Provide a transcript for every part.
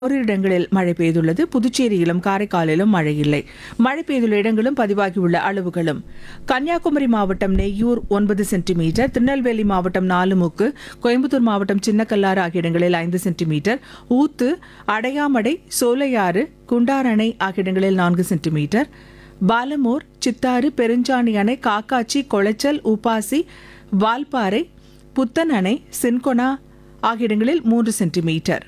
ஒரு இடங்களில் மழை பெய்துள்ளது புதுச்சேரியிலும் காரைக்காலிலும் மழை இல்லை மழை பெய்துள்ள இடங்களும் பதிவாகியுள்ள அளவுகளும் கன்னியாகுமரி மாவட்டம் நெய்யூர் ஒன்பது சென்டிமீட்டர் திருநெல்வேலி மாவட்டம் நாலுமுக்கு கோயம்புத்தூர் மாவட்டம் சின்னக்கல்லாறு ஆகிய இடங்களில் ஐந்து சென்டிமீட்டர் ஊத்து அடையாமடை சோலையாறு குண்டாரணை ஆகிய இடங்களில் நான்கு சென்டிமீட்டர் பாலமூர் சித்தாறு பெருஞ்சாணி அணை காக்காச்சி கொளைச்சல் உப்பாசி வால்பாறை புத்தன் அணை சின்கொனா ஆகிய இடங்களில் மூன்று சென்டிமீட்டர்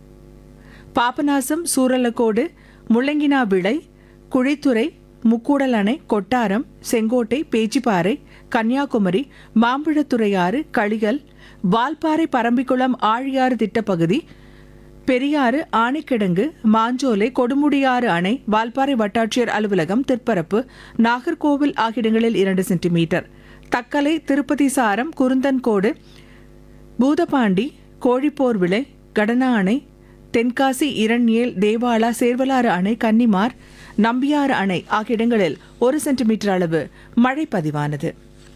பாபநாசம் சூரலக்கோடு முள்ளங்கினா விளை குழித்துறை முக்கூடல் அணை கொட்டாரம் செங்கோட்டை பேச்சிப்பாறை கன்னியாகுமரி மாம்பழத்துறையாறு களிகள் வால்பாறை பரம்பிக்குளம் ஆழியாறு திட்டப்பகுதி பெரியாறு ஆணைக்கிடங்கு மாஞ்சோலை கொடுமுடியாறு அணை வால்பாறை வட்டாட்சியர் அலுவலகம் திற்பரப்பு நாகர்கோவில் ஆகிய இடங்களில் இரண்டு சென்டிமீட்டர் தக்கலை திருப்பதி சாரம் குருந்தன்கோடு பூதபாண்டி கோழிப்போர் விளை கடனா அணை தென்காசி இரண்யேல் தேவாலா சேர்வலாறு அணை கன்னிமார் நம்பியாறு அணை ஆகிய இடங்களில் ஒரு சென்டிமீட்டர் அளவு மழை பதிவானது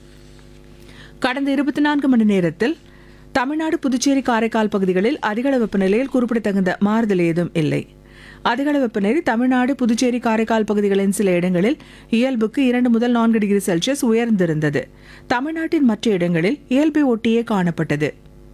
கடந்த இருபத்தி நான்கு மணி நேரத்தில் தமிழ்நாடு புதுச்சேரி காரைக்கால் பகுதிகளில் அதிகள வெப்பநிலையில் குறிப்பிடத்தகுந்த மாறுதல் ஏதும் இல்லை அதிகள வெப்பநிலை தமிழ்நாடு புதுச்சேரி காரைக்கால் பகுதிகளின் சில இடங்களில் இயல்புக்கு இரண்டு முதல் நான்கு டிகிரி செல்சியஸ் உயர்ந்திருந்தது தமிழ்நாட்டின் மற்ற இடங்களில் இயல்பை ஒட்டியே காணப்பட்டது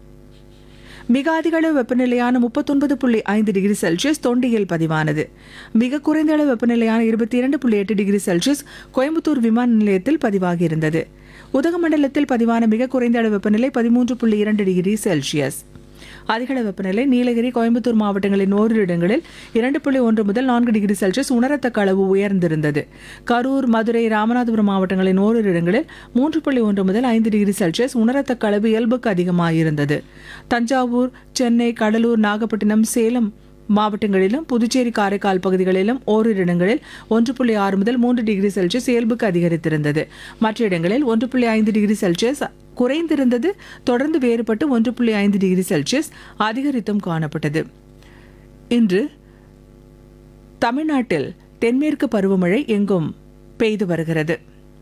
மிக அதிக அளவு வெப்பநிலையான முப்பத்தொன்பது புள்ளி ஐந்து டிகிரி செல்சியஸ் தொண்டியில் பதிவானது மிக குறைந்த அளவு வெப்பநிலையான இருபத்தி இரண்டு புள்ளி எட்டு டிகிரி செல்சியஸ் கோயம்புத்தூர் விமான நிலையத்தில் பதிவாகியிருந்தது உதகமண்டலத்தில் பதிவான மிக குறைந்த அளவு வெப்பநிலை பதிமூன்று புள்ளி இரண்டு டிகிரி செல்சியஸ் அதிகள வெப்பநிலை நீலகிரி கோயம்புத்தூர் மாவட்டங்களின் ஓரிரு இடங்களில் இரண்டு புள்ளி ஒன்று முதல் நான்கு டிகிரி செல்சியஸ் உணரத்தக்க அளவு உயர்ந்திருந்தது கரூர் மதுரை ராமநாதபுரம் மாவட்டங்களின் ஓரிரு இடங்களில் மூன்று புள்ளி ஒன்று முதல் ஐந்து டிகிரி செல்சியஸ் உணரத்தக்க அளவு இயல்புக்கு அதிகமாயிருந்தது தஞ்சாவூர் சென்னை கடலூர் நாகப்பட்டினம் சேலம் மாவட்டங்களிலும் புதுச்சேரி காரைக்கால் பகுதிகளிலும் ஓரிரு இடங்களில் ஒன்று புள்ளி ஆறு முதல் மூன்று டிகிரி செல்சியஸ் இயல்புக்கு அதிகரித்திருந்தது மற்ற இடங்களில் ஒன்று புள்ளி ஐந்து டிகிரி செல்சியஸ் குறைந்திருந்தது தொடர்ந்து வேறுபட்டு ஒன்று புள்ளி ஐந்து டிகிரி செல்சியஸ் அதிகரித்தும் காணப்பட்டது இன்று தமிழ்நாட்டில் தென்மேற்கு பருவமழை எங்கும் பெய்து வருகிறது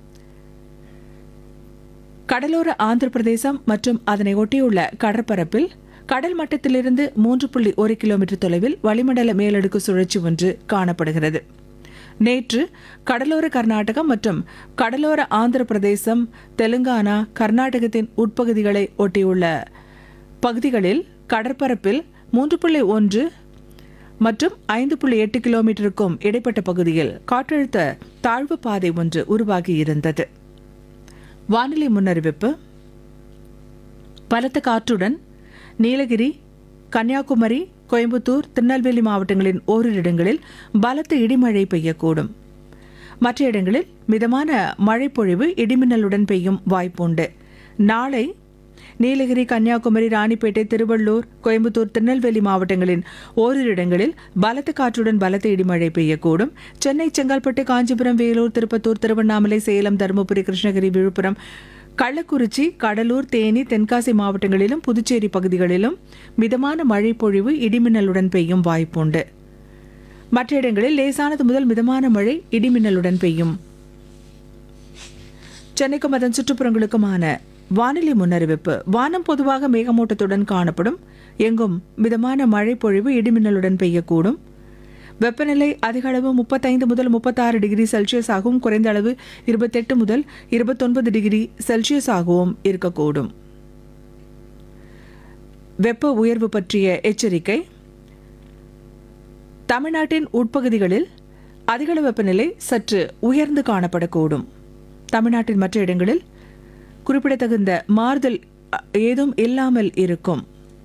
கடலோர ஆந்திர பிரதேசம் மற்றும் அதனை ஒட்டியுள்ள கடற்பரப்பில் கடல் மட்டத்திலிருந்து மூன்று புள்ளி ஒரு கிலோமீட்டர் தொலைவில் வளிமண்டல மேலடுக்கு சுழற்சி ஒன்று காணப்படுகிறது நேற்று கடலோர கர்நாடகம் மற்றும் கடலோர ஆந்திர பிரதேசம் தெலுங்கானா கர்நாடகத்தின் உட்பகுதிகளை ஒட்டியுள்ள பகுதிகளில் கடற்பரப்பில் மூன்று புள்ளி ஒன்று மற்றும் ஐந்து புள்ளி எட்டு கிலோமீட்டருக்கும் இடைப்பட்ட பகுதியில் காற்றழுத்த தாழ்வு பாதை ஒன்று உருவாகியிருந்தது வானிலை முன்னறிவிப்பு பலத்த காற்றுடன் நீலகிரி கன்னியாகுமரி கோயம்புத்தூர் திருநெல்வேலி மாவட்டங்களின் ஓரிரு இடங்களில் பலத்த இடிமழை பெய்யக்கூடும் மற்ற இடங்களில் மிதமான மழைப்பொழிவு இடிமின்னலுடன் பெய்யும் வாய்ப்புண்டு நாளை நீலகிரி கன்னியாகுமரி ராணிப்பேட்டை திருவள்ளூர் கோயம்புத்தூர் திருநெல்வேலி மாவட்டங்களின் ஓரிரு இடங்களில் பலத்த காற்றுடன் பலத்த இடிமழை பெய்யக்கூடும் சென்னை செங்கல்பட்டு காஞ்சிபுரம் வேலூர் திருப்பத்தூர் திருவண்ணாமலை சேலம் தருமபுரி கிருஷ்ணகிரி விழுப்புரம் கள்ளக்குறிச்சி கடலூர் தேனி தென்காசி மாவட்டங்களிலும் புதுச்சேரி பகுதிகளிலும் மிதமான மழை பொழிவு இடிமின்னலுடன் பெய்யும் வாய்ப்புண்டு மற்ற இடங்களில் லேசானது முதல் மிதமான மழை இடிமின்னலுடன் பெய்யும் சென்னைக்கும் அதன் சுற்றுப்புறங்களுக்குமான வானிலை முன்னறிவிப்பு வானம் பொதுவாக மேகமூட்டத்துடன் காணப்படும் எங்கும் மிதமான மழை பொழிவு இடிமின்னலுடன் பெய்யக்கூடும் வெப்பநிலை அதிக அளவு முப்பத்தைந்து முதல் முப்பத்தாறு டிகிரி செல்சியஸ் ஆகவும் குறைந்த அளவு இருபத்தெட்டு முதல் இருபத்தொன்பது டிகிரி செல்சியஸ் ஆகவும் இருக்கக்கூடும் வெப்ப உயர்வு பற்றிய எச்சரிக்கை தமிழ்நாட்டின் உட்பகுதிகளில் அதிகள வெப்பநிலை சற்று உயர்ந்து காணப்படக்கூடும் தமிழ்நாட்டின் மற்ற இடங்களில் குறிப்பிடத்தகுந்த மாறுதல் அ, ஏதும் இல்லாமல் இருக்கும்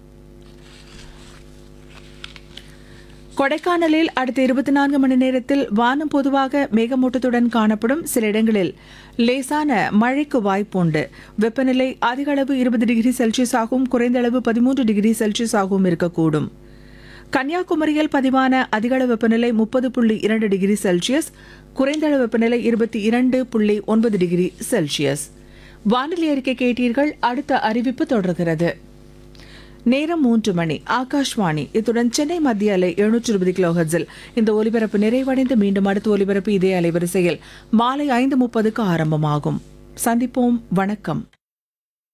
கொடைக்கானலில் அடுத்த இருபத்தி நான்கு மணி நேரத்தில் வானம் பொதுவாக மேகமூட்டத்துடன் காணப்படும் சில இடங்களில் லேசான மழைக்கு வாய்ப்புண்டு வெப்பநிலை அதிக அளவு இருபது டிகிரி செல்சியஸ் ஆகவும் குறைந்த அளவு பதிமூன்று டிகிரி செல்சியஸ் ஆகவும் இருக்கக்கூடும் கன்னியாகுமரியில் பதிவான அதிகளவு வெப்பநிலை முப்பது புள்ளி இரண்டு டிகிரி செல்சியஸ் குறைந்த அளவு வெப்பநிலை இருபத்தி இரண்டு புள்ளி ஒன்பது டிகிரி செல்சியஸ் வானிலை அறிக்கை கேட்டீர்கள் அடுத்த அறிவிப்பு தொடர்கிறது நேரம் மூன்று மணி ஆகாஷ்வாணி இத்துடன் சென்னை மத்திய அலை எழுநூற்று இருபது கிலோஹர்ட்ஸில் இந்த ஒலிபரப்பு நிறைவடைந்து மீண்டும் அடுத்த ஒலிபரப்பு இதே அலைவரிசையில் மாலை ஐந்து முப்பதுக்கு ஆரம்பமாகும் சந்திப்போம் வணக்கம்